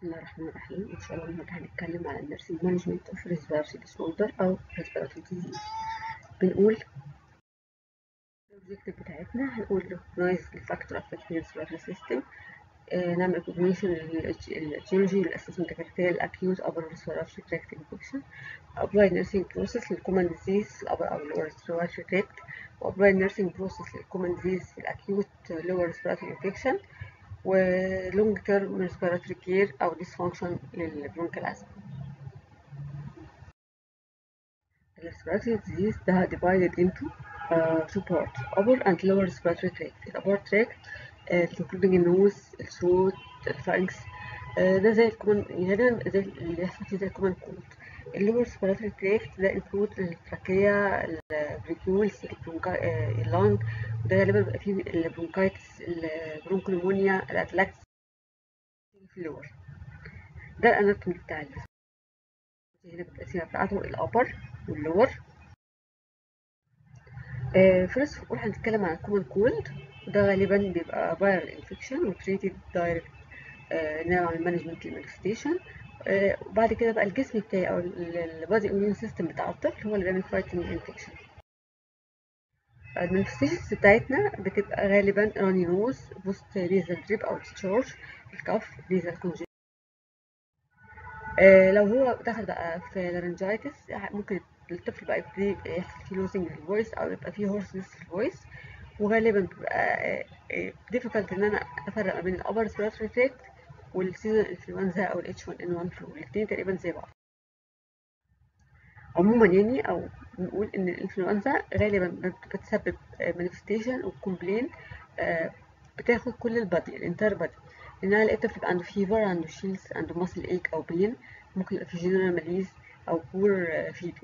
بسم الله الرحمن الرحيم إن شاء الله النهاردة هنتكلم على النيرسينج مانجمنت أوف ريسبيراتوري ديسوردر أو ريسبيراتوري ديزيز بنقول الأوبجيكتيف بتاعتنا هنقول recognize the factor affecting the respiratory system آه نعمل recognition للجيولوجي والأسسمنت كريتيريا الأكيوت upper respiratory tract infection apply nursing process للcommon disease في الأبر أو lower respiratory tract وapply nursing process للcommon disease في الأكيوت lower respiratory infection ولونج تيرم ريسبيراتوري كير او ديسفانكشن للبرونكال ازمه الريسبيراتوري ديزيز ده divided into uh, two parts upper and lower respiratory tract ال upper tract uh, including النوز الثروت الفارنكس uh, ده زي الكومن غالبا زي اللي بيحصل فيه زي الكومن كولد اللور respiratory tract ده include التراكية البريكيولز اللونج وده غالبا بيبقى فيه البرونكايتس البرونكولومونيا الاتلاكس في اللور ده الاناتومي بتاع الجسم هنا بالتقسيمة بتاعته الابر واللور فيرست اوف اول هنتكلم عن الكومن كولد وده غالبا بيبقى فايرال انفكشن وتريتد دايركت نعمل مانجمنت للمانيفستيشن وبعد كده بقى الجسم بتاعي او البادي اميون سيستم بتاع الطفل هو اللي بيعمل فايتنج انفكشن المانيفستيشنز بتاعتنا بتبقى غالبا راني نوز بوست ريزال دريب او تشارج الكف ريزال كونجي آه لو هو دخل بقى في لارنجايتس ممكن الطفل بقى يبتدي يحصل فيه لوزنج للفويس او يبقى فيه هورسنس في الفويس وغالبا بيبقى ديفيكالت ان انا افرق ما بين الابر ريسبيراتوري تراكت والسيزون انفلونزا او الاتش 1 ان 1 فلو الاثنين تقريبا زي بعض عموما يعني او بنقول ان الانفلونزا غالبا بتسبب مانيفستيشن وكومبلين بتاخد كل البادي الانتر بادي لانها لقيت الطفل عنده فيفر عنده شيلز عنده ماسل ايك او بين ممكن يبقى في جنرال ماليز او بور في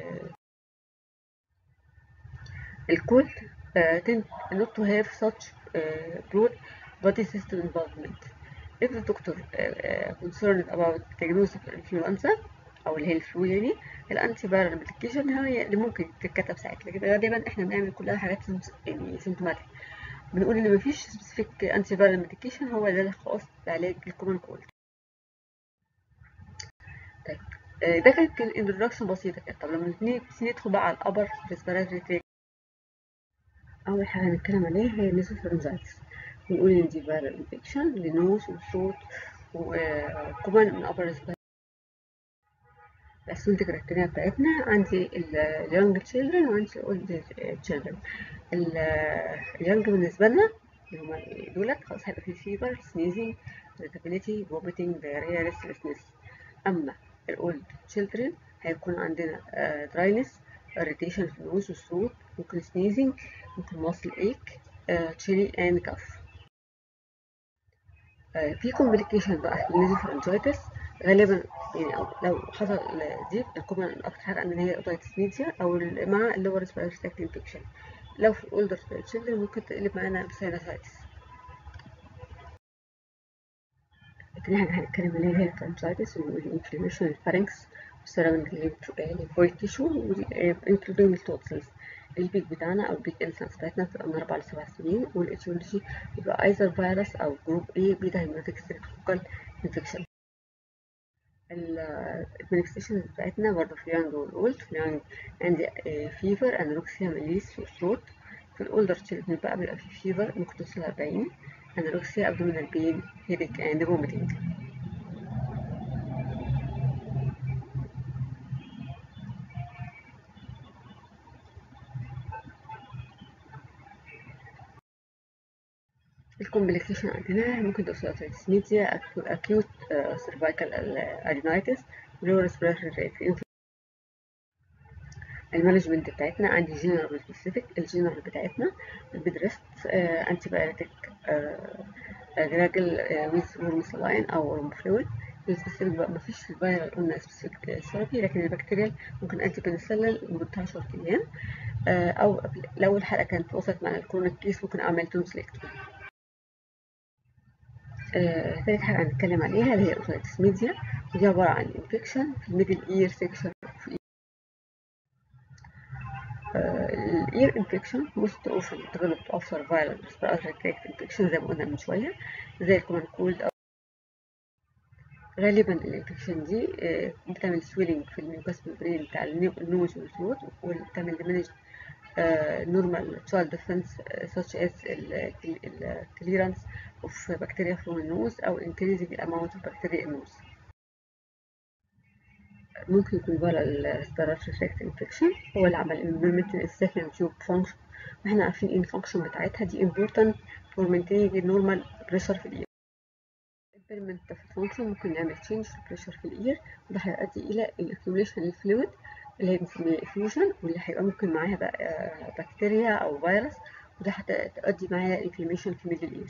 الكل tend not to have such broad body system involvement if the doctor uh, concerned about diagnosis of influenza او اللي هي الفلو يعني الانتي فايرال ميديكيشن هي اللي ممكن تتكتب ساعتها لكن غالبا احنا بنعمل كلها حاجات يعني سيمتوماتيك بنقول ان مفيش سبيسيفيك انتي فايرال ميديكيشن هو ده الخاص بعلاج الكومن كولد طيب ده كانت الانترودكشن بسيطه كده طب لما ندخل بقى على الابر ريسبيراتوري تراك اول حاجه هنتكلم عليها هي النيزوفرنجايتس بنقول ان دي فيرال انفكشن للنوز والصوت وكمان من ابر الاسمنت كرايتيريا بتاعتنا عندي اليونج تشيلدرن وعندي الاولد تشيلدرن اليونج بالنسبه لنا اللي هما دولت خلاص هيبقى في فيبر سنيزنج irritability vomiting diarrhea restlessness اما الاولد تشيلدرن هيكون عندنا دراينس irritation في النوز والصوت ممكن سنيزنج ممكن ماسل ايك تشيلي اند كف في كومبليكيشن بقى للنيزوفرنجايتس غالبا يعني لو حصل دي الكومن اكتر حاجه عندنا هي اوتايتس ميديا او مع اللور ريسبيراتوري تراكت انفكشن لو في الاولدر تشيلدرن ممكن تقلب معانا بساينسايتس تاني حاجه هنتكلم عليها هي الفرنجايتس والانفلاميشن الفارنكس والسراوند الليمفويد تيشو انكلودينج التوتسلز البيك بتاعنا او البيك انسنس بتاعتنا بتبقى من 4 ل 7 سنين والاتيولوجي بيبقى ايزر فيروس او جروب اي بيتا هيماتيك ستريبتوكوكال انفكشن المانيفستيشنز بتاعتنا برضه في اليانج والاولد في اليانج عندي فيفر انوركسيا ماليس في الصوت في الاولدر تشيلدرن بقى بيبقى في فيفر ممكن توصل 40 انوركسيا ابدومينال بين هيديك اند فوميتنج الكومبليكيشن عندنا ممكن توصل اوتايتس ميديا اكيوت سيرفايكال ادينايتس ولو ريسبيراتوري ريت المانجمنت بتاعتنا عندي جنرال سبيسيفيك الجنرال بتاعتنا بيدرست انتي بايوتيك جراجل ويز ورمسلاين او ورمفلويد السبيسيفيك بقى مفيش في الفيرال قلنا سبيسيفيك ثيرابي لكن البكتيريال ممكن انتي بنسلل لمده 10 ايام او لو الحلقه كانت وصلت مع الكرونيك كيس ممكن اعمل تونسلكتومي آه، ثالث حاجة هنتكلم عليها اللي هي أوتايتس ميديا ودي عبارة عن انفكشن في الميدل اير سيكشن في الاير انفكشن most often developed after viral respiratory tract infection زي ما قلنا من شوية زي الكومن كولد أو غالبا الانفكشن دي آه، بتعمل سويلنج في الميوكاس ممبرين بتاع النو- النوز والثروت وبتعمل diminished نورمال child defense آه، such as الكليرانس of bacteria from the nose أو increasing the amount of bacteria in nose ممكن يكون ورا الريسبيراتوري تراكت انفكشن هو اللي عمل environmental السكند تيوب فانكشن واحنا عارفين ايه الفانكشن بتاعتها دي important for maintaining the normal pressure في الاير impairment في الفانكشن ممكن نعمل change في البريشر في الاير وده هيؤدي الى الاكيوميليشن للفلويد اللي هي بنسميها effusion واللي هيبقى ممكن معاها بقى آه، بكتيريا او فيروس وده هتؤدي معاها inflammation في ميدل اير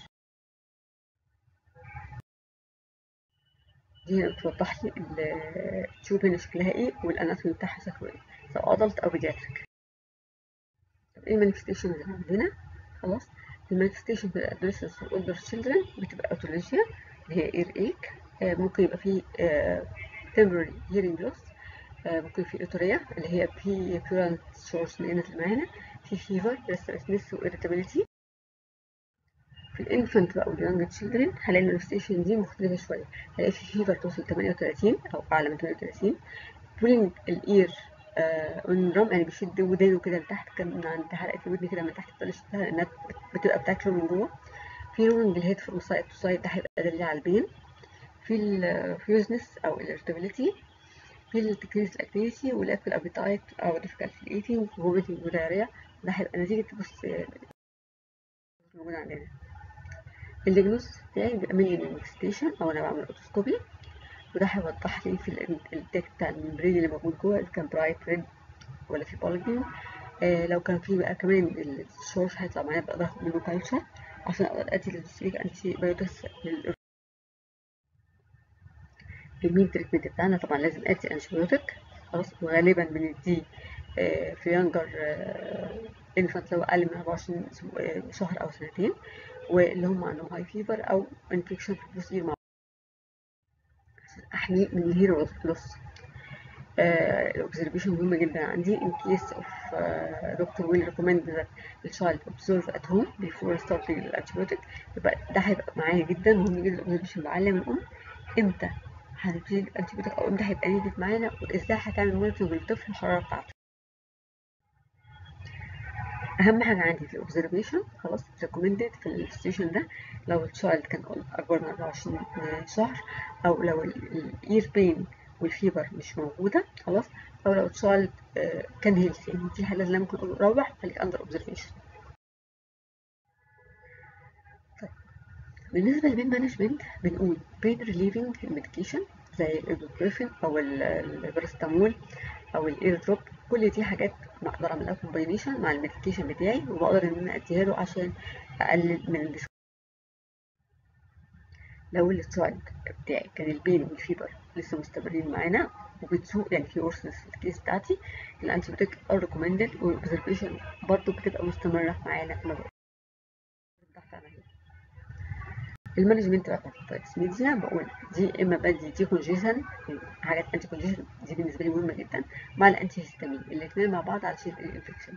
دي هنا بتوضح لي ال- التيوب هنا شكلها ايه والاناتومي بتاعها شكله ايه سواء ادلت او بيدياتريك طب ايه المانيفستيشن اللي عندنا خلاص المانيفستيشن في الادolescents والاولدر تشيلدرن بتبقى اوتولوجيا اللي هي اير ايك ممكن يبقى فيه temporary hearing loss آه، ممكن في اوتوريا اللي هي في بيورانت سورس اللي نزل معانا في فيفر ريسترسنس وإيريتابيليتي في الانفانت بقى واليونج تشيلدرن هلاقي المانيفستيشن دي مختلفة شوية هلاقي في فيفر توصل 38 أو أعلى من 38 بولينج الإير اون رام يعني بيشد ودانه كده لتحت كان عند حلقة الودن كده من تحت بتفضل يشدها لأنها بتبقى بتاكله من جوه في رولنج الهيد فروم سايد تو سايد ده هيبقى دليل على البين في الفيوزنس أو الارتابيليتي في التكريس الاكتيفيتي والاكل ابيتايت او difficult في الايتنج وفوميتنج ودايريا ده هيبقى نتيجة بص موجود عندنا الدياجنوز بتاعي بيبقى مني انفستيشن او انا بعمل اوتوسكوبي وده هيوضح لي في التك بتاع الممبرين اللي موجود جوه اذا كان برايت ريد ولا في بالجنج آه لو كان في بقى كمان الشورش هيطلع معايا بقى باخد منه كالتشر عشان اقدر ادي للسليك انتي بايوتكس المين تريتمنت بتاعنا طبعا لازم ادي انتيبيوتيك خلاص وغالبا بنديه آه، في يانجر انفانت لو اقل من 24 أسبوع- آه، شهر او سنتين واللي هم عندهم هاي فيفر او انفكشن في البوستير مع عشان احميه من الهيرو لوس الاوبزرفيشن مهم جدا عندي in case of uh, doctor will recommend that the child observe at home before starting the antibiotic يبقى ده هيبقى معايا جدا مهم جدا الاوبزرفيشن بعلم الام امتى هنبتدي الانتيبيوتيك او امتى هيبقى نيدد معانا وازاي هتعمل مونيتورنج للطفل الحراره بتاعته اهم حاجه عندي في الاوبزرفيشن خلاص ريكومندد في الستيشن ده لو التشايلد كان اكبر من 24 شهر او لو الاير بين والفيبر مش موجوده خلاص او لو التشايلد كان هيلثي يعني دي الحالات اللي ممكن اقول روح خليك اندر اوبزرفيشن بالنسبه للبين مانجمنت بنقول بين ريليفنج الميديكيشن زي الايبوبروفين او ال- البارستامول او الاير دروب كل دي حاجات بقدر اعملها كومباينيشن مع الميديكيشن بتاعي وبقدر ان انا اديها له عشان اقلل من الديس لو التشايلد بتاعي كان البين والفيبر لسه مستمرين معانا وبتسوق يعني في ورسنس في الكيس بتاعتي الانتيبيوتيك ار ريكومندد والاوبزرفيشن برضه بتبقى مستمره معانا في الموضوع تحت عمليه المانجمنت بقى بتاعت التايبس ميديا بقول دي اما بدي دي كونجيشن حاجات انتي كونجيشن دي بالنسبه لي مهمه جدا مع الانتي هيستامين الاثنين مع بعض علشان الانفكشن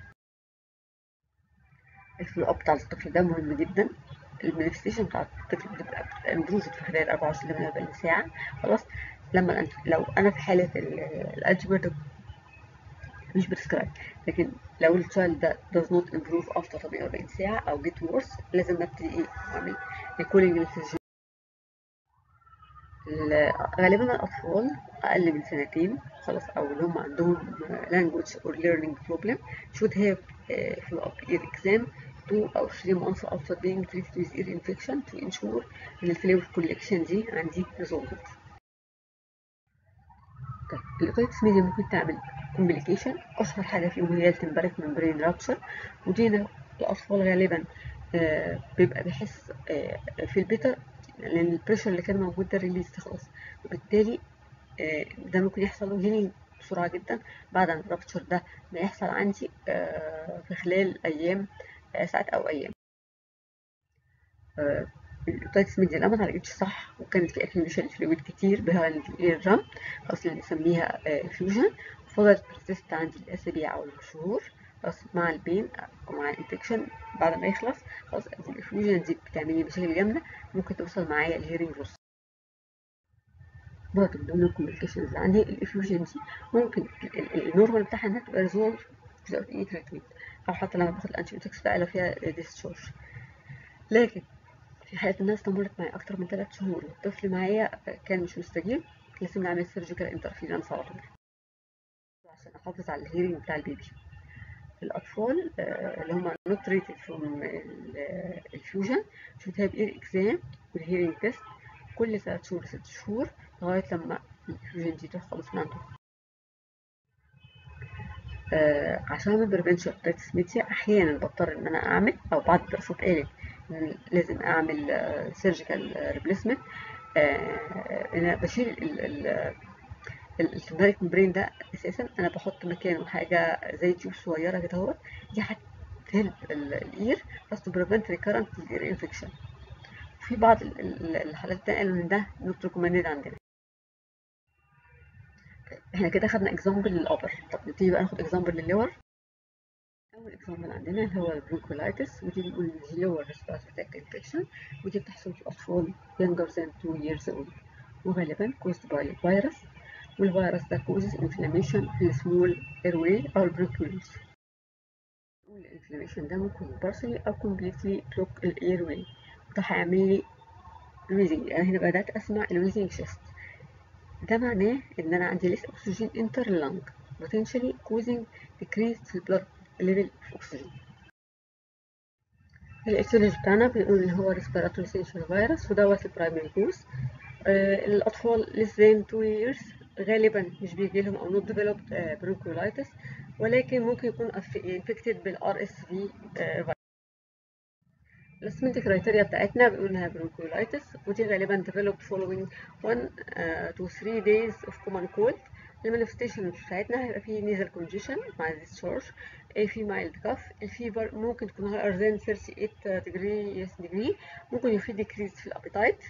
الفلو اب بتاع الطفل ده مهم جدا المانيفستيشن بتاع الطفل بتبقى امبروفد في خلال 24 ل 48 ساعه خلاص لما الأنت... لو انا في حاله الانتيبيوتيك مش بريسكرايب لكن لو التشايلد ده does not improve after 48 ساعة أو get worse لازم نبتدي إيه نعمل recalling للفيزيولوجي غالبا الأطفال أقل من سنتين خلاص أو اللي هم عندهم language or learning problem should have uh, follow up ear exam two أو three months after being treated with ear infection to ensure إن الفلويد collection دي عندي resolved. طيب الاوتيتس ميديا ممكن تعمل كومبليكيشن اشهر حاجه فيهم هي التمبريك ممبرين رابشر ودي الاطفال غالبا آه بيبقى بيحس آه في البيتا لان البريشر اللي كان موجود ده ريليز خلاص وبالتالي آه ده ممكن يحصل له هيلينج بسرعه جدا بعد عن الرابشر ده ما يحصل عندي في خلال ايام ساعات او ايام الاوتيتس ميديا لما ما اتعالجتش صح وكانت في اكيوميشن فلويد كتير بهايند الاير رام اصلا بنسميها فيوجن فضلت برسيست عندي الاسابيع او الشهور خلاص مع البين او مع الانفكشن بعد ما يخلص خلاص الفيوجن دي بتعمل لي مشاكل جامده ممكن توصل معايا الهيرنج لوس برضه من ضمن الكومبليكيشنز اللي عندي الافيوجن دي ممكن النورمال بتاعها انها تبقى ريزولف without اي تريتمنت او حتى لما باخد الانتيبيوتكس بقى لو فيها ديسشارج لكن في حالة انها استمرت معايا اكتر من 3 شهور والطفل معايا كان مش مستجيب لازم نعمل سيرجيكال انترفيرنس على طول عشان احافظ على الهيرنج بتاع البيبي الاطفال اللي هم not treated from الفيوجن should have ear exam والهيرنج تيست كل 3 شهور 6 شهور لغاية لما الفيوجن دي تروح خالص من عندهم آه عشان اعمل بريفنشن اوف ميديا احيانا بضطر ان انا اعمل او بعض الدراسات قالت ان لازم اعمل سيرجيكال ريبليسمنت انا بشيل السمباريك ممبرين ده اساسا انا بحط مكانه حاجه زي تيوب صغيره كده اهوت دي هتهلب الاير بس تو بريفنت ريكارنت الاير انفكشن في بعض الحالات التانية قالوا ان ده نوت ريكومندد عندنا احنا كده خدنا اكزامبل للابر طب نبتدي بقى ناخد اكزامبل لللور اول اكزامبل عندنا اللي هو البرونكولايتس ودي بنقول دي لور ريسبيراتوري تراكت انفكشن ودي بتحصل في اطفال younger than 2 years old وغالبا caused by فيروس والفيروس ده causes inflammation في السمول airway او البرونكيولز الانفلاميشن ده ممكن partially او completely block الايرواي وده هيعمل لي wheezing انا هنا بدات اسمع الويزنج شيست ده معناه ان انا عندي less oxygen enter lung potentially causing decrease في البلد level of oxygen الاتيولوجي بتاعنا بنقول ان هو respiratory syncytial virus ودوت البرايمري كوز آه الاطفال less than 2 years غالبا مش بيجي لهم او not developed آه bronchiolitis ولكن ممكن يكون infected بالار اس في الاسمنت كرايتيريا بتاعتنا بنقول انها برونكولايتس ودي غالبا developed following 1 uh, to 3 days of common cold المانيفستيشن بتاعتنا هيبقى فيه nasal congestion مع discharge في mild cough الفيبر ممكن تكون higher than 38 degree yes degree ممكن يبقى فيه decrease في الابيتايت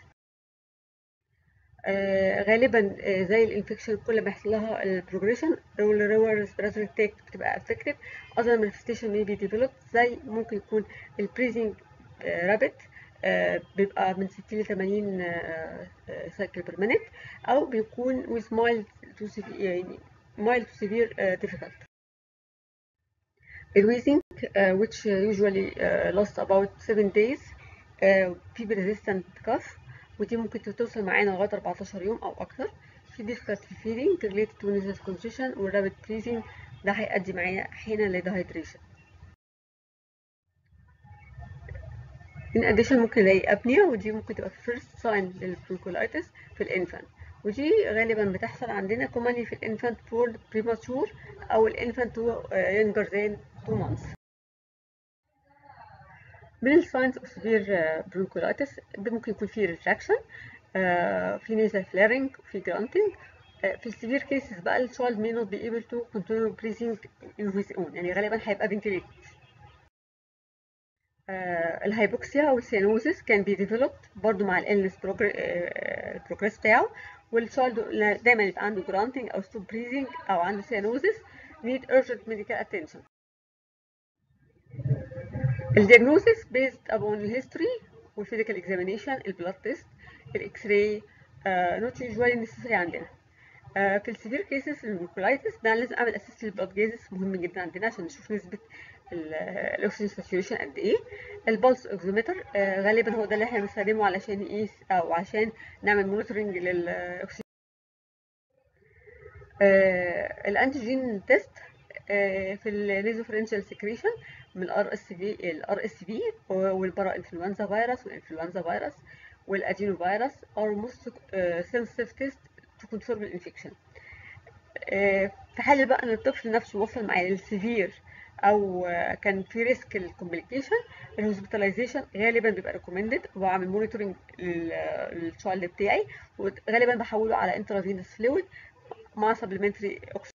آه غالبا آه زي الانفكشن كل ما يحصل لها البروجريشن الريور ريسبيراتوري تاك بتبقى افكتد اذر مانيفستيشن مي بي ديفلوب زي ممكن يكون البريزنج رابت آه بيبقى من 60 ل 80 سايكل بير مينيت او بيكون with mild to severe يعني mild to severe difficult الويزنج which usually lasts about 7 days في resistant cough ودي ممكن توصل معانا لغايه 14 يوم او اكتر في difficult feeding related to nasal congestion والرابid breathing ده هيؤدي معايا احيانا لدهيدريشن in addition ممكن نلاقي apnea ودي ممكن تبقى first sign للبرونكولايتس في الانفانت ودي غالبا بتحصل عندنا commonly في الانفانت born premature او الانفانت younger than 2 months من الساينز اوف سيفير برونكولايتس ده ممكن يكون فيه ريتراكشن في نيزل فلارنج وفي جرانتنج في السيفير كيسز بقى الشايلد may not be able to control breathing in his own يعني غالبا هيبقى ventilated الهايبوكسيا او السيانوزيس كان بي ديفلوبد برضو مع الالنس البروجريس بتاعه والشايلد دايما يبقى عنده جرانتنج او ستوب بريزنج او عنده سيانوزيس need urgent medical attention الدياجنوسيس based upon الهيستوري والفيزيكال اكزامينيشن البلاد تيست الاكس راي نوت يوجوالي نيسيسري عندنا uh, في السيفير كيسز الميكولايتس ده لازم اعمل اسيس للبلاد جازز مهم جدا عندنا عشان نشوف نسبه الاكسجين ساتوريشن قد ايه البلس اوكسيمتر uh, غالبا هو ده اللي احنا بنستخدمه علشان نقيس او عشان نعمل مونيتورنج للاكسجين uh, الانتيجين تيست في النيزوفرنشال سكريشن من الار اس في الار اس في والبرا انفلونزا فيروس والانفلونزا فيروس والادينو فيروس are most uh, sensitive test to confirm الانفكشن في حال بقى ان الطفل نفسه وصل معايا للسيفير او uh, كان في ريسك الكومبليكيشن الهوسبيتاليزيشن غالبا بيبقى ريكومندد وبعمل مونيتورنج للتشايلد بتاعي وغالبا بحوله على انترافينوس فلويد مع سبلمنتري اوكسجين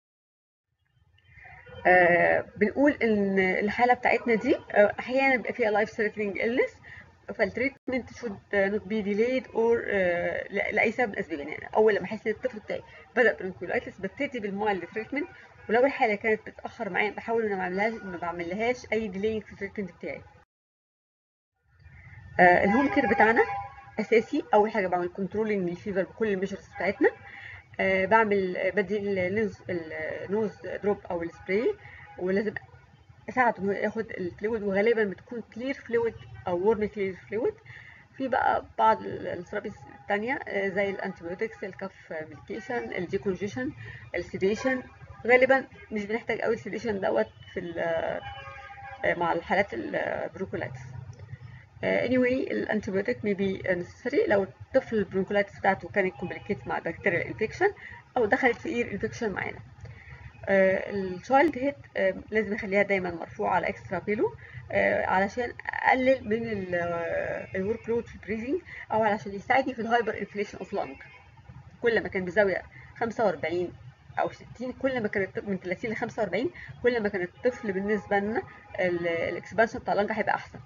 آه بنقول ان الحاله بتاعتنا دي آه احيانا بيبقى فيها لايف ثريتنينج illness فالتريتمنت شود نوت بي ديليد اور لاي سبب من الاسباب يعني اول لما احس ان الطفل بتاعي بدا برونكولايتس ببتدي بالمايلد تريتمنت ولو الحاله كانت بتاخر معايا بحاول ان ما اعملهاش ما بعملهاش اي ديلينج في التريتمنت بتاعي آه الهوم كير بتاعنا اساسي اول حاجه بعمل كنترولنج للفيفر بكل الميجرز بتاعتنا آه بعمل آه، بدي النوز النوز دروب او السبراي ولازم اساعده انه ياخد الفلويد وغالبا بتكون كلير فلويد او ورم كلير فلويد في بقى بعض الثيرابيز التانية آه، زي الانتيبيوتكس الكف ميديكيشن الديكونجيشن السيديشن غالبا مش بنحتاج قوي السيديشن دوت في ال- آه، مع الحالات البروكولايتس anyway الانتيبيوتيك may be necessary لو الطفل البرونكولايتس بتاعته كانت كومبليكيت مع بكتيريال انفكشن او دخلت في اير انفكشن معانا التشايلد هيد لازم اخليها دايما مرفوعه على اكسترا بيلو علشان اقلل من الورك لود في البريزنج او علشان يساعدني في الهايبر انفليشن اوف لانج كل ما كان بزاويه 45 او 60 كل ما كان الطفل من 30 ل 45 كل ما كان الطفل بالنسبه لنا الاكسبانشن بتاع اللنج هيبقى احسن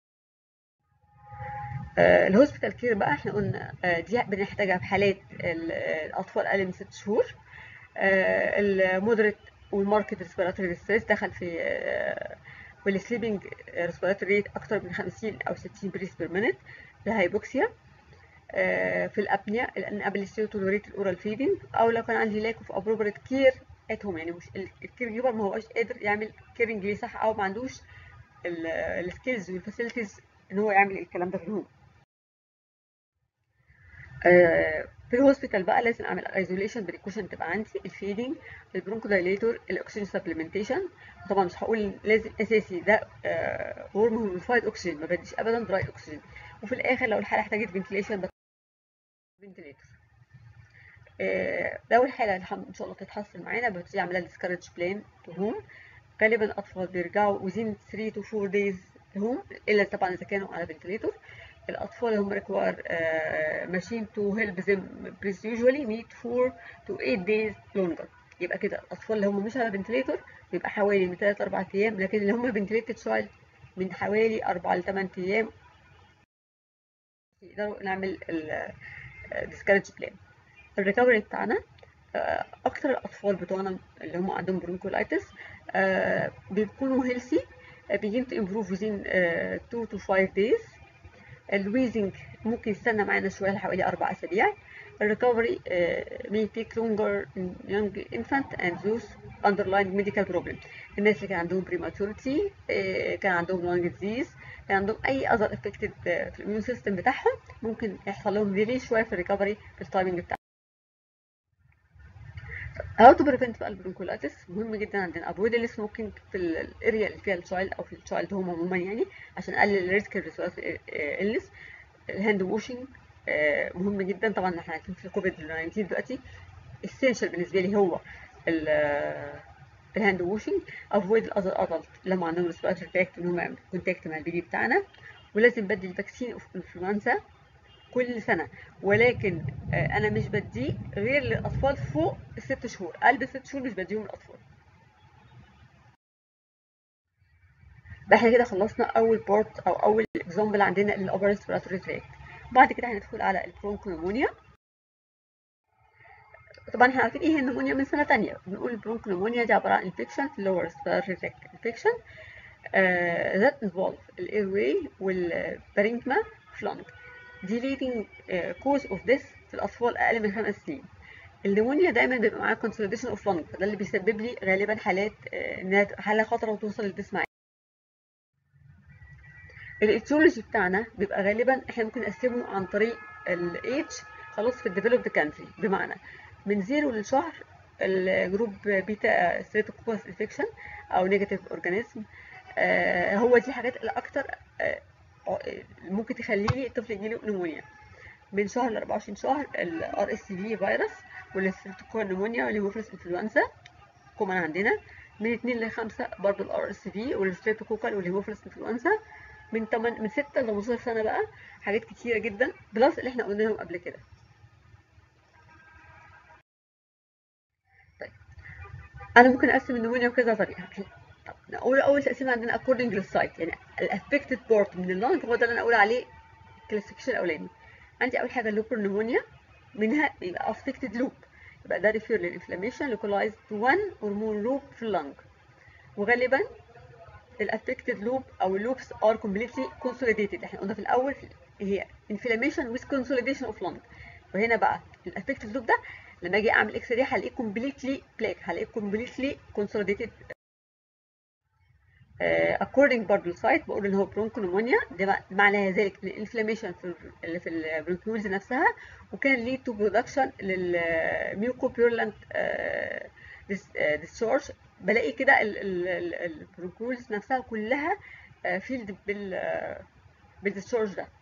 آه، الهوسبيتال كير بقى احنا قلنا آه، دي بنحتاجها في حالات ال- الاطفال اقل من 6 شهور المودريت والماركت ريسبيراتوري ستريس دخل في آه، والسليبنج ريسبيراتوري ريت اكتر من 50 او 60 بريس بير مينيت الهايبوكسيا آه، في الابنيا الانابيليتي تو توليريت الاورال فيدنج او لو كان عندي لاك اوف ابروبريت كير ات هوم يعني مش الكير جيفر ما هوش قادر يعمل كيرنج ليه صح او ما عندوش السكيلز والفاسيلتيز ان هو يعمل الكلام ده في الهوم آه، في الهوسبيتال بقى لازم اعمل ايزوليشن بريكوشن تبقى عندي الفيدنج البرونكو دايليتور الاكسجين سبلمنتيشن طبعا مش هقول لازم اساسي ده ورم هوميفايد اكسجين ما بديش ابدا دراي اكسجين وفي الاخر لو الحاله احتاجت فنتليشن فنتليتور لو الحاله الحمد ان شاء الله تتحسن معانا ببتدي اعملها ديسكارج بلان تو هوم غالبا الاطفال بيرجعوا within 3 to 4 days هوم الا طبعا اذا كانوا على فنتليتور الاطفال هم require uh, machine to help them breathe usually need 4 to 8 days longer يبقى كده الاطفال اللي هم مش على فنتليتور بيبقى حوالي من 3 4 ايام لكن اللي هم فنتليتد شايلد من حوالي 4 ل 8 ايام يقدروا نعمل الديسكارج بلان الريكفري بتاعنا آه، اكتر الاطفال بتوعنا اللي هم عندهم برونكولايتس آه، بيكونوا هيلثي begin to improve within 2 to 5 days الويزنج ممكن يستنى معانا شويه حوالي اربع اسابيع الريكفري may take longer in young infant and those underlying medical problem الناس اللي كان عندهم prematurity آه، كان عندهم lung disease كان عندهم اي other affected آه، في الاميون سيستم بتاعهم ممكن يحصل لهم ديلي شويه في الريكفري في التايمنج بتاعهم هاو تو بريفنت بقى البرونكولايتس مهم جدا عندنا افويد السموكينج في الاريا اللي فيها التشايلد او في التشايلد هوم عموما يعني عشان اقلل الريسك الريسبيراتوري النس الهاند واشنج مهم جدا طبعا احنا عارفين في الكوفيد 19 دلوقتي essential بالنسبه لي هو الهاند واشنج افويد الاذر ادلت لما عندهم ريسبيراتوري تراكت ان هم كونتاكت مع البيبي بتاعنا ولازم بدي الفاكسين اوف انفلونزا كل سنه ولكن آه، انا مش بديه غير للاطفال فوق الست شهور قلب الست شهور مش بديهم الاطفال ده احنا كده خلصنا اول بارت او اول اكزامبل عندنا للابر ريسبيراتوري تراكت بعد كده هندخل على البرونكونيمونيا طبعا احنا عارفين ايه هي النمونيا من سنه تانية بنقول البرونكونيمونيا دي عباره عن انفكشن في اللور ريسبيراتوري تراكت انفكشن ذات انفولف الاير واي والبارينكما فلانج دي leading كوز اوف ديث في الاطفال اقل من خمس سنين النمونيا دايما بيبقى معاها consolidation اوف لانج فده اللي بيسبب لي غالبا حالات آه، انها حاله خطره وتوصل للديث معايا الايتيولوجي بتاعنا بيبقى غالبا احنا ممكن نقسمه عن طريق الايدج خلاص في الديفلوبد كانتري بمعنى من زيرو لشهر الجروب بيتا ستريبتوكوكس انفكشن او نيجاتيف اورجانيزم هو دي الحاجات الاكتر آه، ممكن تخلي لي الطفل يجيله نمونيا من شهر ل 24 شهر الار اس في فيروس والستريبتوكوكال نمونيا والهيموفيلس انفلونزا كومن عندنا من 2 ل 5 برضه الار اس في والستريبتوكوكال والهيموفيلس انفلونزا من 8 من 6 ل 18 سنه بقى حاجات كتيره جدا بلس اللي احنا قلناهم قبل كده طيب انا ممكن اقسم النمونيا بكذا طريقه طب نقول اول تقسيم عندنا according للسايت يعني الافكتد بارت من اللانج هو ده اللي انا اقول عليه الكلاسيفيكيشن الاولاني عندي اول حاجه اللوبر نمونيا منها يبقى affected loop يبقى ده ريفير للانفلاميشن localized to one or more loop في اللنج وغالبا الافكتد لوب او اللوبس ار كومبليتلي كونسوليديتد احنا قلنا في الاول هي انفلاميشن ويز كونسوليديشن اوف لونج وهنا بقى الافكتيف لوب ده لما اجي اعمل اكس راي هلاقيه كومبليتلي بلاك هلاقيه كومبليتلي كونسوليديتد according برضه السايت بقول ان هو برونكونومونيا ده معنى ذلك ان الانفلاميشن في اللي في البرونكيولز نفسها وكان ليد تو برودكشن للميوكوبيرلانت ديسشارج بلاقي كده البرونكيولز نفسها كلها فيلد بال بالديسشارج ده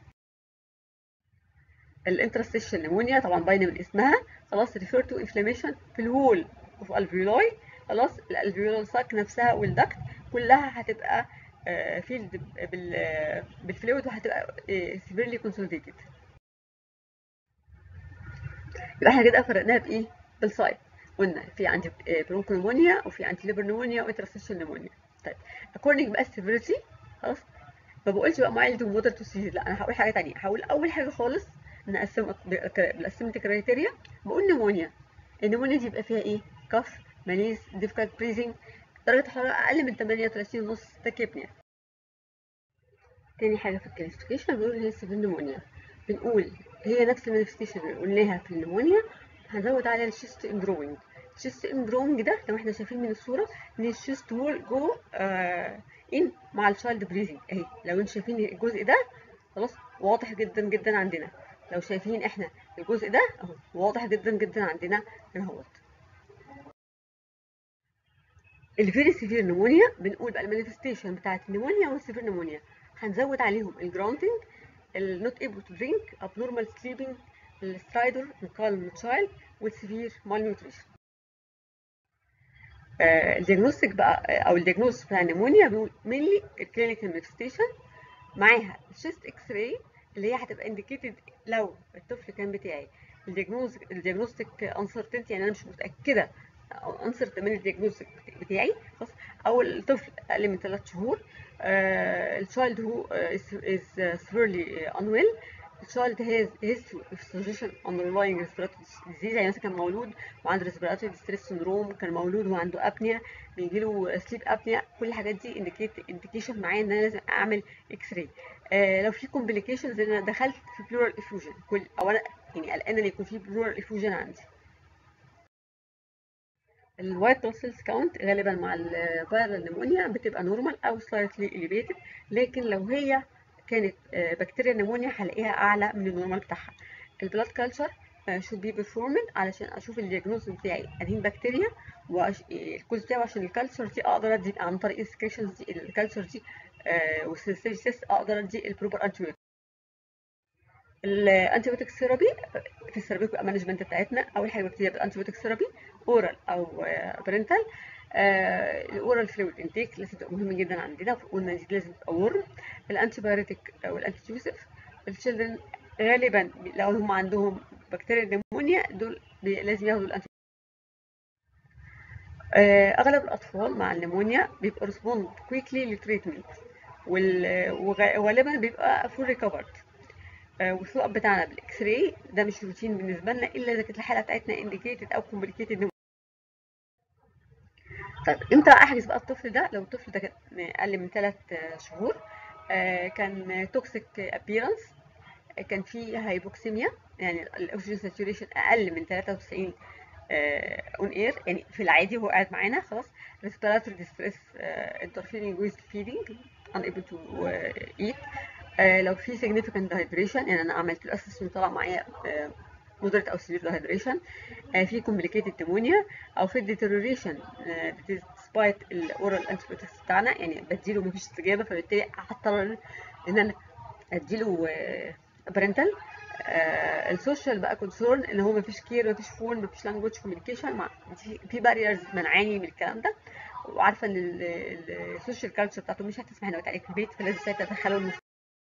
الانترستيشن نمونيا طبعا باينه من اسمها خلاص ريفير تو انفلاميشن في الوول اوف الفيولاي خلاص الالفيولار ساك نفسها والدكت كلها هتبقى فيلد بالفلويد وهتبقى سيفيرلي كونسوليديتد يبقى احنا كده فرقناها بايه؟ بالسايت قلنا في عندي برونكونيمونيا وفي عندي ليبر نمونيا وانترستيشن نمونيا طيب اكوردنج بقى السيفيريتي خلاص ما بقولش بقى مايلد ومودر تو سيفير لا انا هقول حاجه ثانيه هقول اول حاجه خالص نقسم بالاسمنت كرايتيريا بقول نمونيا النمونيا دي يبقى فيها ايه؟ كف ماليز ديفيكالت بريزنج درجة الحرارة أقل من 38 ونص تكيبنيا تاني حاجة في الكلاسيفيكيشن بنقول هي سيفير نمونيا بنقول هي نفس المانيفستيشن اللي قلناها في النمونيا هنزود عليها الشيست امبروينج الشيست امبروينج ده لو احنا شايفين من الصورة ان الشيست وول جو آه ان مع الشايلد بريزنج اهي لو انتوا شايفين الجزء ده خلاص واضح جدا جدا عندنا لو شايفين احنا الجزء ده اهو واضح جدا جدا عندنا هنا اهوت الفيري سيفير نمونيا بنقول بقى المانيفستيشن بتاعت النمونيا والسيفير نمونيا هنزود عليهم الجراونتنج النوت ايبل تو درينك ابنورمال سليبنج السترايدر الكالم تشايلد والسيفير مال نيوتريشن الديagnostic بقى او الديagnosis بتاع النمونيا بنقول مينلي الكلينيكال مانيفستيشن معاها الشيست اكس راي اللي هي هتبقى انديكيتد لو الطفل كان بتاعي الديagnostic انسرتينتي يعني انا مش متاكده او انسر من الدياجنوستيك بتاعي خلاص او الطفل اقل من 3 شهور الشايلد هو is severely unwell الشايلد has history of suggestion underlying respiratory disease يعني مثلا كان مولود وعنده respiratory distress syndrome كان مولود وعنده ابنيا بيجي له sleep apnea كل الحاجات دي indicate indication معايا ان انا لازم اعمل اكس راي آه لو في complications ان انا دخلت في pleural effusion كل او انا يعني قلقانه ان يكون في pleural effusion عندي الوايت بلاد سيلز كاونت غالبا مع الفيرال نمونيا بتبقى نورمال او سلايتلي اليفيتد لكن لو هي كانت بكتيريا نمونيا هلاقيها اعلى من النورمال بتاعها البلاد كلتشر should be performed علشان اشوف الدياجنوز بتاعي انهين بكتيريا والكوز بتاعه عشان الكالتشر دي اقدر ادي عن طريق السكريشنز دي الكالتشر دي والسيستيس اقدر ادي البروبر انتيبيوتيك الانتيبيوتيك ثيرابي في الثيرابيوتيك مانجمنت بتاعتنا اول حاجه ببتدي بالانتيبيوتيك ثيرابي اورال او بارنتال الاورال فلويد انتيك لازم تبقى مهم جدا عندنا قلنا دي لازم تبقى ورم الانتيبيوتيك او الانتيتيوسيف التشيلدرن غالبا لو هم عندهم بكتيريا نمونيا دول لازم ياخدوا الانتي اغلب الاطفال مع النمونيا بيبقى ريسبوند كويكلي للتريتمنت وغالبا بيبقى فول ريكفرد والفولو اب بتاعنا بالاكس راي ده مش روتين بالنسبه لنا الا اذا كانت الحاله بتاعتنا انديكيتد او كومبليكيتد طيب امتى احجز بقى الطفل ده لو الطفل ده كان اقل من 3 شهور كان توكسيك ابييرنس كان في هايبوكسيميا يعني الاكسجين ساتوريشن اقل من 93 اون اير يعني في العادي هو قاعد معانا خلاص ريسبيراتوري ديستريس انترفيرنج ويز فيدنج unable to uh, eat آه لو في significant dehydration يعني انا عملت له اسسمنت طلع معايا آه moderate او severe dehydration آه في complicated pneumonia او في deterioration آه despite الاورال antibiotics بتاعنا يعني بديله مفيش استجابه فبالتالي هضطر ان انا اديله آه بارنتال آه السوشيال بقى كونسيرن ان هو مفيش كير مفيش فون مفيش لانجوج كوميونيكيشن مع في باريرز منعاني من الكلام ده وعارفه ان السوشيال كالتشر بتاعته مش هتسمح انه يتعالج في البيت فلازم ساعتها ادخله المستشفى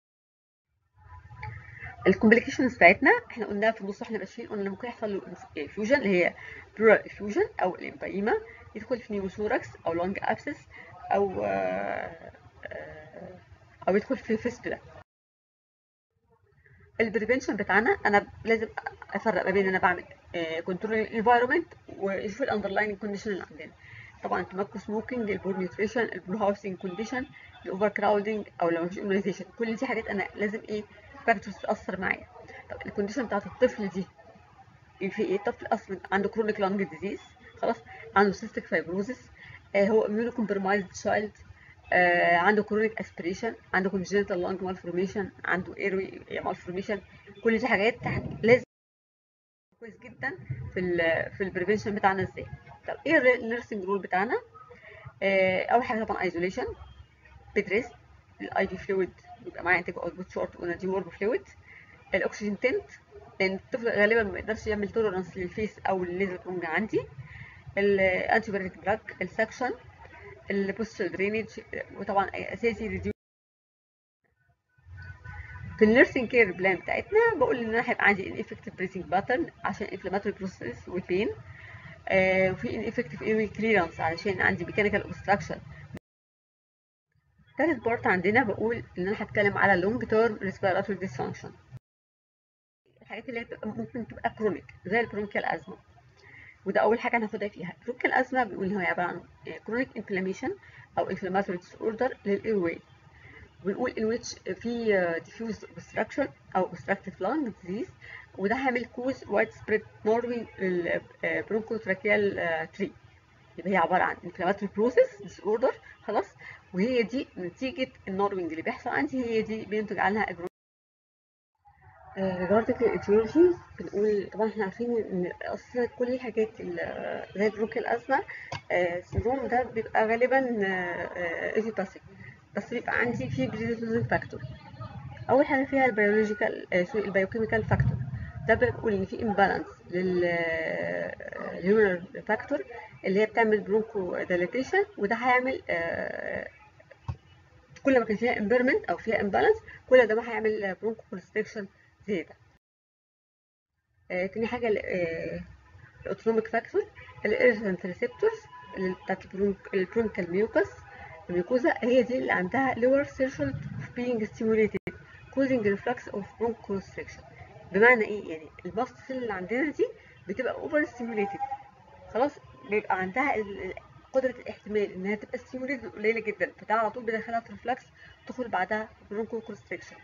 الكومبليكيشنز بتاعتنا احنا قلناها في النص احنا ماشيين قلنا ممكن يحصل له فيوجن اللي هي بلورال فيوجن او الامبايما يدخل في نيوموثوركس او لونج ابسس او او يدخل في فيستولا البريفنشن بتاعنا انا لازم افرق ما بين انا بعمل كنترول الانفايرمنت واشوف الاندرلاين كونديشن اللي عندنا طبعا التمكن سموكينج البور نيوتريشن البلو هاوسنج كونديشن الاوفر كراودنج او لو مفيش اميونيزيشن كل دي حاجات انا لازم ايه فاكتورز تاثر معايا طب الكونديشن بتاعت الطفل دي في ايه الطفل اصلا عنده كرونيك لانج ديزيز خلاص عنده سيستيك فايبروزس آه هو اميونو كومبرمايزد تشايلد آه عنده كرونيك اسبريشن عنده كونجنتال لانج مالفورميشن عنده ايروي مالفورميشن كل دي حاجات لازم كويس جدا في ال في البريفنشن بتاعنا ازاي طب ايه النيرسنج رول بتاعنا آه اول حاجه طبعا ايزوليشن بيد ريست الاي في فلويد يبقى معايا انتاج اوتبوت شورت ونادي مور فلويد الاكسجين تنت لان الطفل غالبا ما يقدرش يعمل توليرانس للفيس او الليزر تونج عندي الانتي بايوتيك دراج السكشن البوستر درينج وطبعا اساسي ريديو في النيرسينج كير بلان بتاعتنا بقول ان انا هيبقى عندي ان افكتيف بريسنج باترن عشان انفلاماتوري بروسيس وبين آه وفي ان افكتيف ايروي كليرنس علشان عندي ميكانيكال اوبستراكشن تالت بارت عندنا بقول ان انا هتكلم على لونج تيرم ريسبيراتوري ديسفانكشن الحاجات اللي بتبقى ممكن تبقى كرونيك زي البرونكيال ازمه وده اول حاجه هناخدها فيها البرونكيال ازمه بنقول ان هو عباره عن كرونيك انفلاميشن او انفلاماتوري ديس اوردر للاير واي بنقول in which في diffuse obstruction او obstructive lung disease وده هيعمل كوز وايد سبريد نورمي البرونكوتراكيال تري يبقى هي عباره عن inflammatory process disorder خلاص وهي دي نتيجه النوروينج اللي بيحصل عندي هي دي بينتج عنها البرونكو regarding الاتيولوجي بنقول طبعا احنا عارفين ان اصلا كل الحاجات زي البرونكيال ازمه السندروم ده بيبقى غالبا ايزوباثيك بس بيبقى عندي فيه بريديسبوزنج فاكتور اول حاجه فيها البيولوجيكال سوري البيوكيميكال فاكتور ده بيقول ان في امبالانس للهيورال فاكتور اللي هي بتعمل برونكو ديليتيشن وده هيعمل كل ما كان فيها امبيرمنت او فيها امبالانس كل ده ما هيعمل برونكو كونستريكشن زياده تاني حاجه الاوتونوميك فاكتور الاريثنت ريسبتورز بتاعت البرونكال ميوكس الميوكوزا هي دي اللي عندها lower threshold of being stimulated causing reflux of bronchoconstriction بمعنى ايه يعني الماست سيل اللي عندنا دي بتبقى اوفر ستيموليتد خلاص بيبقى عندها قدرة الاحتمال انها تبقى ستيموليتد قليلة جدا فده على طول بيدخلها في ريفلكس تدخل بعدها برونكوكونستريكشن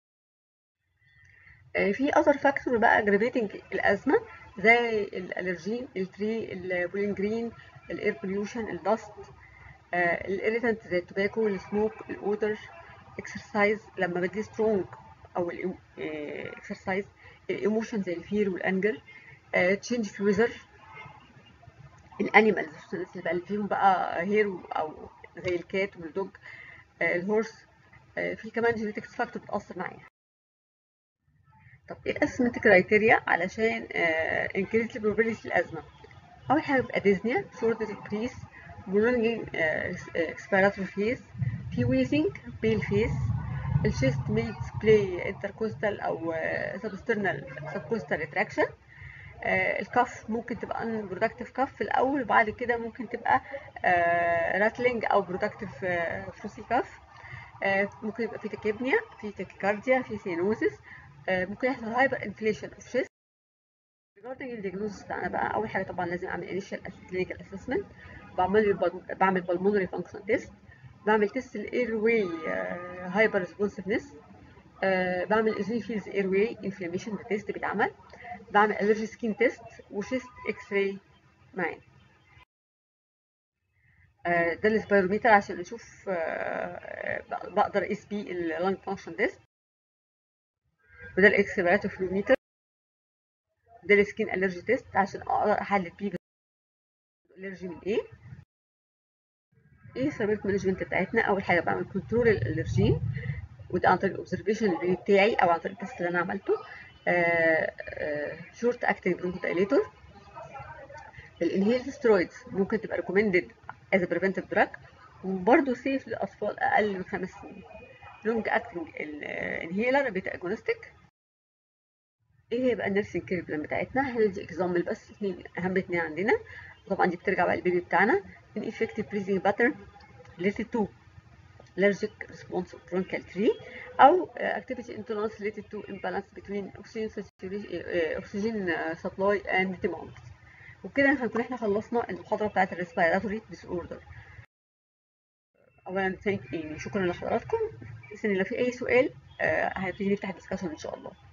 في اثر فاكتور بقى اجرافيتنج الازمه زي الالرجين التري البولينجرين الاير بوليوشن الدست الاريتنت زي التوباكو السموك الاودر اكسرسايز لما بدي سترونج او الاكسرسايز الايموشن زي الفير والانجر تشينج في ويزر الانيمالز اللي بقى اللي فيهم بقى هير او زي الكات والدوج الهورس في كمان جينيتكس فاكتور بتاثر معايا طب ايه الاسمنت كرايتيريا علشان انكريز البروبابيلتي الازمه اول حاجه بيبقى ديزنيا شورت بريس برولونجينج اكسبيراتوري فيس في ويزنج بيل فيس الشيست ميل ديسبلاي انتركوستال او سبسترنال سبكوستال ريتراكشن الكف ممكن تبقى ان برودكتيف كف في الاول وبعد كده ممكن تبقى راتلينج او برودكتيف فروسي كف ممكن يبقى في تكيبنيا في تكيكارديا في سينوزس ممكن يحصل هايبر انفليشن اوف شيست ريجاردنج الدياجنوستس بتاعنا بقى اول حاجه طبعا لازم اعمل انيشال كلينيكال اسسمنت بعمل بعمل بالمونري فانكشن تيست بعمل تيست الاير واي هايبر ريسبونسفنس بعمل ايزوفيلز اير واي انفلاميشن ده تيست بيتعمل بعمل الرجي سكين تيست وشيست اكس راي معانا ده السبيروميتر عشان نشوف بقدر اقيس بيه اللانج فانكشن تيست وده الاكسبيراتوفلوميتر ده السكين الرجي تيست عشان اقدر احدد بيه الالرجي من ايه ايه السيرفيس مانجمنت بتاعتنا اول حاجه بعمل كنترول الالرجين وده عن طريق الاوبزرفيشن بتاعي او عن طريق التست اللي انا عملته شورت اكتنج برونكودايليتور الانهيل سترويدز ممكن تبقى ريكومندد از بريفنتيف دراج وبرده سيف للاطفال اقل من خمس سنين لونج اكتنج الانهيلر بيتا اجونستيك ايه هي بقى النيرسينج كير بلان بتاعتنا هندي اكزامبل بس اثنين اهم اثنين عندنا طبعا دي بترجع بقى للبيبي بتاعنا an effective breathing pattern related to allergic response of bronchial tree أو activity intolerance related to imbalance between oxygen, oxygen supply and demand وبكده هنكون احنا خلصنا المحاضرة بتاعت الريسبيراتوري ديس اوردر أولا ثانك يعني شكرا لحضراتكم بس إن لو في أي سؤال آه، هنبتدي نفتح ديسكشن ان شاء الله